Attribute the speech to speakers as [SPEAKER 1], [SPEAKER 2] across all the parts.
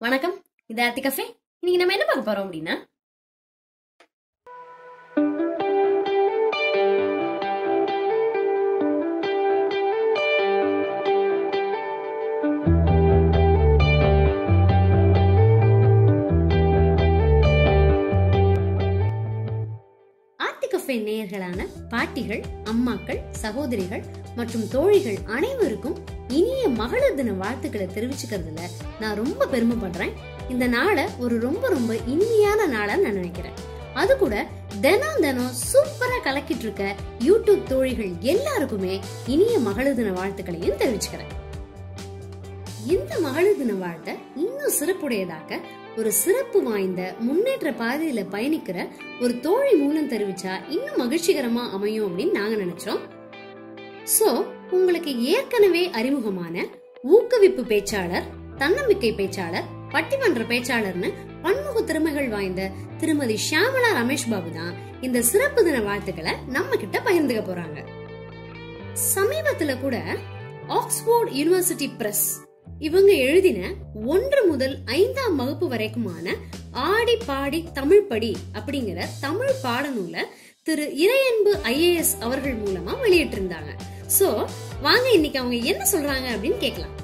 [SPEAKER 1] வணக்கம் இது ஆர்த்தி கஃபே இன்னைக்கு நம்ம என்ன பார்க்க போறோம் அப்படின்னா ஆர்த்தி கஃபே நேயர்களான பாட்டிகள் அம்மாக்கள் சகோதரிகள் மற்றும் தோழிகள் அனைவருக்கும் இனிய மகளிர் தின வாழ்த்துக்களை தெரிவிச்சுக்கிறதுல நான் ரொம்ப பெருமைப்படுறேன் இந்த நாளை ஒரு ரொம்ப ரொம்ப இனிமையான நாளா நான் நினைக்கிறேன் அது கூட தினம் தினம் சூப்பரா கலக்கிட்டு இருக்க யூடியூப் தோழிகள் எல்லாருக்குமே இனிய மகளிர் தின வாழ்த்துக்களையும் தெரிவிச்சுக்கிறேன் இந்த மகளிர் தின வாழ்த்தை இன்னும் சிறப்புடையதாக்க ஒரு சிறப்பு வாய்ந்த முன்னேற்ற பாதையில பயணிக்கிற ஒரு தோழி மூலம் தெரிவிச்சா இன்னும் மகிழ்ச்சிகரமா அமையும் அப்படின்னு நாங்க நினைச்சோம் சோ உங்களுக்கு ஏற்கனவே அறிமுகமான ஊக்குவிப்பு பேச்சாளர் தன்னம்பிக்கை பேச்சாளர் பட்டிமன்ற பேச்சாளர்னு பன்முக திறமைகள் வாய்ந்த திருமதி ஷியாமலா ரமேஷ் பாபு தான் இந்த சிறப்பு தின வாழ்த்துக்களை நம்ம கிட்ட பகிர்ந்துக்க போறாங்க சமீபத்துல கூட ஆக்ஸ்போர்ட் யுனிவர்சிட்டி பிரஸ் இவங்க எழுதின ஒன்று முதல் ஐந்தாம் வகுப்பு வரைக்குமான ஆடி பாடி தமிழ் படி அப்படிங்கிற தமிழ் பாடநூலை திரு இறையன்பு ஐஏஎஸ் அவர்கள் மூலமா வெளியிட்டிருந்தாங்க சோ வாங்க இன்னைக்கு அவங்க என்ன சொல்றாங்க அப்படின்னு கேட்கலாம்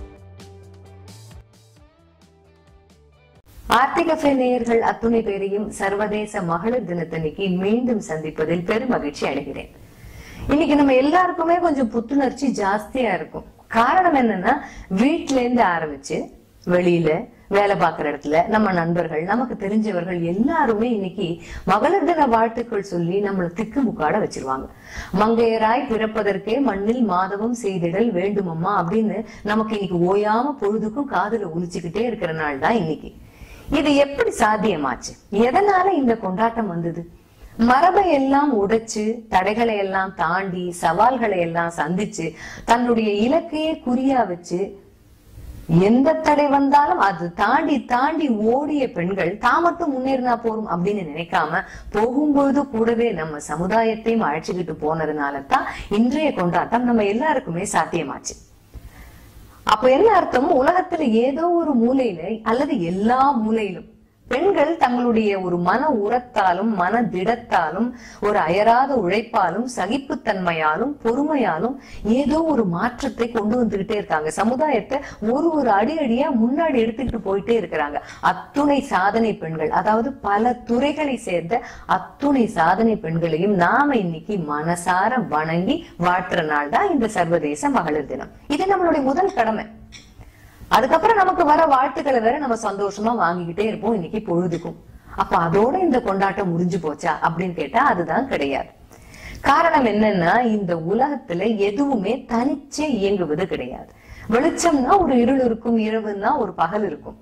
[SPEAKER 2] ஆர்த்திகஃபே நேயர்கள் அத்துணை பேரையும் சர்வதேச மகளிர் தினத்தன்னைக்கு மீண்டும் சந்திப்பதில் பெரும் மகிழ்ச்சி அடைகிறேன் இன்னைக்கு நம்ம எல்லாருக்குமே கொஞ்சம் புத்துணர்ச்சி ஜாஸ்தியா இருக்கும் காரணம் என்னன்னா வீட்ல இருந்து ஆரம்பிச்சு வெளியில வேலை பார்க்குற இடத்துல நம்ம நண்பர்கள் நமக்கு தெரிஞ்சவர்கள் எல்லாருமே இன்னைக்கு மகளிர் தின வாழ்த்துக்கள் சொல்லி நம்மள திக்குமுக்காட வச்சிருவாங்க மங்கையராய் பிறப்பதற்கே மண்ணில் மாதவம் செய்திடல் வேண்டுமம்மா அப்படின்னு நமக்கு இன்னைக்கு ஓயாம பொழுதுக்கும் காதுல உளிச்சுக்கிட்டே இருக்கிற நாள் தான் இன்னைக்கு இது எப்படி சாத்தியமாச்சு எதனால இந்த கொண்டாட்டம் வந்தது மரபை எல்லாம் உடைச்சு தடைகளை எல்லாம் தாண்டி சவால்களை எல்லாம் சந்திச்சு தன்னுடைய இலக்கையே குறியா வச்சு எந்த தடை வந்தாலும் அது தாண்டி தாண்டி ஓடிய பெண்கள் தான் மட்டும் முன்னேறினா போரும் அப்படின்னு நினைக்காம போகும்போது கூடவே நம்ம சமுதாயத்தையும் அழைச்சுக்கிட்டு போனதுனால தான் இன்றைய கொண்டாட்டம் நம்ம எல்லாருக்குமே சாத்தியமாச்சு அப்ப என்ன அர்த்தம் உலகத்துல ஏதோ ஒரு மூலையில அல்லது எல்லா மூலையிலும் பெண்கள் தங்களுடைய ஒரு மன உரத்தாலும் மன திடத்தாலும் ஒரு அயராத உழைப்பாலும் சகிப்புத்தன்மையாலும் பொறுமையாலும் ஏதோ ஒரு மாற்றத்தை கொண்டு வந்துகிட்டே இருக்காங்க சமுதாயத்தை ஒரு ஒரு அடி அடியா முன்னாடி எடுத்துக்கிட்டு போயிட்டே இருக்கிறாங்க அத்துணை சாதனை பெண்கள் அதாவது பல துறைகளை சேர்ந்த அத்துணை சாதனை பெண்களையும் நாம இன்னைக்கு மனசார வணங்கி வாழ்த்துற நாள் தான் இந்த சர்வதேச மகளிர் தினம் இது நம்மளுடைய முதல் கடமை அதுக்கப்புறம் நமக்கு வர வாழ்த்துக்களை வேற நம்ம சந்தோஷமா வாங்கிக்கிட்டே இருப்போம் இன்னைக்கு பொழுதுக்கும் அப்ப அதோட இந்த கொண்டாட்டம் முடிஞ்சு போச்சா அப்படின்னு கேட்டா அதுதான் கிடையாது காரணம் என்னன்னா இந்த உலகத்துல எதுவுமே தனிச்சே இயங்குவது கிடையாது வெளிச்சம்னா ஒரு இருள் இருக்கும் இரவுன்னா ஒரு பகல் இருக்கும்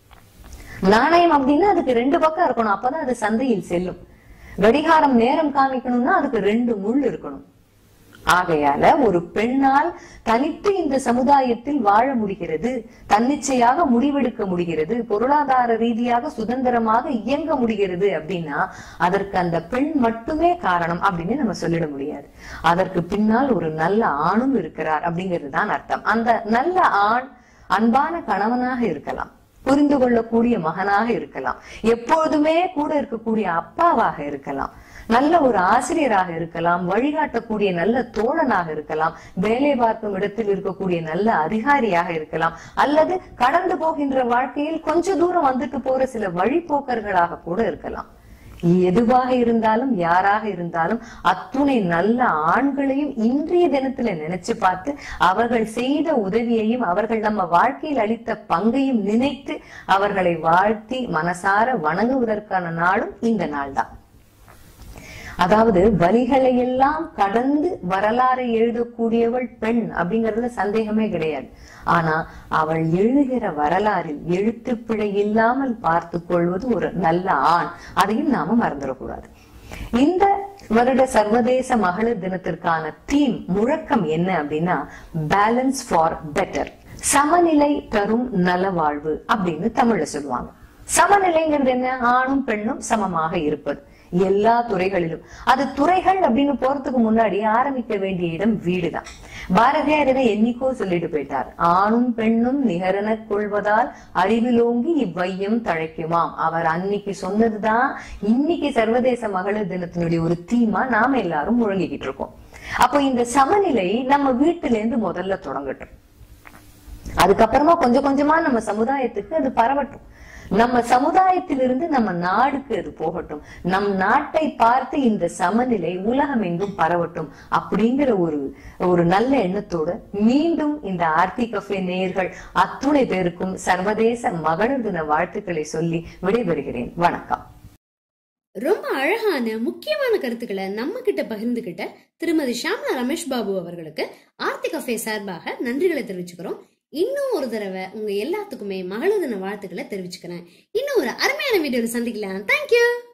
[SPEAKER 2] நாணயம் அப்படின்னா அதுக்கு ரெண்டு பக்கம் இருக்கணும் அப்பதான் அது சந்தையில் செல்லும் கடிகாரம் நேரம் காமிக்கணும்னா அதுக்கு ரெண்டு முள் இருக்கணும் ஆகையால ஒரு பெண்ணால் தனித்து இந்த சமுதாயத்தில் வாழ முடிகிறது தன்னிச்சையாக முடிவெடுக்க முடிகிறது பொருளாதார ரீதியாக சுதந்திரமாக இயங்க முடிகிறது அப்படின்னா அதற்கு அந்த பெண் மட்டுமே காரணம் அப்படின்னு நம்ம சொல்லிட முடியாது அதற்கு பின்னால் ஒரு நல்ல ஆணும் இருக்கிறார் அப்படிங்கிறது தான் அர்த்தம் அந்த நல்ல ஆண் அன்பான கணவனாக இருக்கலாம் புரிந்து கொள்ளக்கூடிய மகனாக இருக்கலாம் எப்பொழுதுமே கூட இருக்கக்கூடிய அப்பாவாக இருக்கலாம் நல்ல ஒரு ஆசிரியராக இருக்கலாம் வழிகாட்டக்கூடிய நல்ல தோழனாக இருக்கலாம் வேலை பார்க்கும் இடத்தில் இருக்கக்கூடிய நல்ல அதிகாரியாக இருக்கலாம் அல்லது கடந்து போகின்ற வாழ்க்கையில் கொஞ்ச தூரம் வந்துட்டு போற சில வழிபோக்கர்களாக கூட இருக்கலாம் எதுவாக இருந்தாலும் யாராக இருந்தாலும் அத்துணை நல்ல ஆண்களையும் இன்றைய தினத்துல நினைச்சு பார்த்து அவர்கள் செய்த உதவியையும் அவர்கள் நம்ம வாழ்க்கையில் அளித்த பங்கையும் நினைத்து அவர்களை வாழ்த்தி மனசார வணங்குவதற்கான நாளும் இந்த நாள் தான் அதாவது வரிகளை எல்லாம் கடந்து வரலாறை எழுதக்கூடியவள் பெண் அப்படிங்கறதுல சந்தேகமே கிடையாது ஆனா அவள் எழுதுகிற வரலாறில் எழுத்து பிழை இல்லாமல் பார்த்து கொள்வது ஒரு நல்ல ஆண் அதையும் நாம மறந்துடக்கூடாது இந்த வருட சர்வதேச மகளிர் தினத்திற்கான தீம் முழக்கம் என்ன அப்படின்னா பேலன்ஸ் ஃபார் பெட்டர் சமநிலை தரும் நல வாழ்வு அப்படின்னு தமிழ்ல சொல்லுவாங்க சமநிலைங்கிறது என்ன ஆணும் பெண்ணும் சமமாக இருப்பது எல்லா துறைகளிலும் அது துறைகள் அப்படின்னு போறதுக்கு முன்னாடி ஆரம்பிக்க வேண்டிய இடம் வீடுதான் பாரதியார் இதை என்னைக்கோ சொல்லிட்டு போயிட்டார் ஆணும் பெண்ணும் நிகரென கொள்வதால் அறிவிலோங்கி இவ்வையம் தழைக்குமாம் அவர் அன்னைக்கு சொன்னதுதான் இன்னைக்கு சர்வதேச மகளிர் தினத்தினுடைய ஒரு தீமா நாம எல்லாரும் முழங்கிக்கிட்டு இருக்கோம் அப்போ இந்த சமநிலை நம்ம வீட்டுல இருந்து முதல்ல தொடங்கட்டும் அதுக்கப்புறமா கொஞ்சம் கொஞ்சமா நம்ம சமுதாயத்துக்கு அது பரவட்டும் நம்ம சமுதாயத்திலிருந்து நம்ம நாடுக்கு அது போகட்டும் நம் நாட்டை பார்த்து இந்த சமநிலை உலகம் எங்கும் பரவட்டும் அப்படிங்கிற ஒரு ஒரு நல்ல எண்ணத்தோட மீண்டும் இந்த ஆர்த்தி கஃபே நேயர்கள் அத்துணை பேருக்கும் சர்வதேச மகளிர் தின வாழ்த்துக்களை சொல்லி விடைபெறுகிறேன் வணக்கம்
[SPEAKER 1] ரொம்ப அழகான முக்கியமான கருத்துக்களை நம்ம கிட்ட பகிர்ந்துகிட்ட திருமதி ஷாம்லா ரமேஷ் பாபு அவர்களுக்கு ஆர்த்தி கஃபே சார்பாக நன்றிகளை தெரிவிச்சுக்கிறோம் இன்னும் ஒரு தடவை உங்க எல்லாத்துக்குமே மகளிர் தின வாழ்த்துக்களை தெரிவிச்சுக்கிறேன் இன்னும் ஒரு அருமையான வீடியோல சந்திக்கலாம் தேங்க்யூ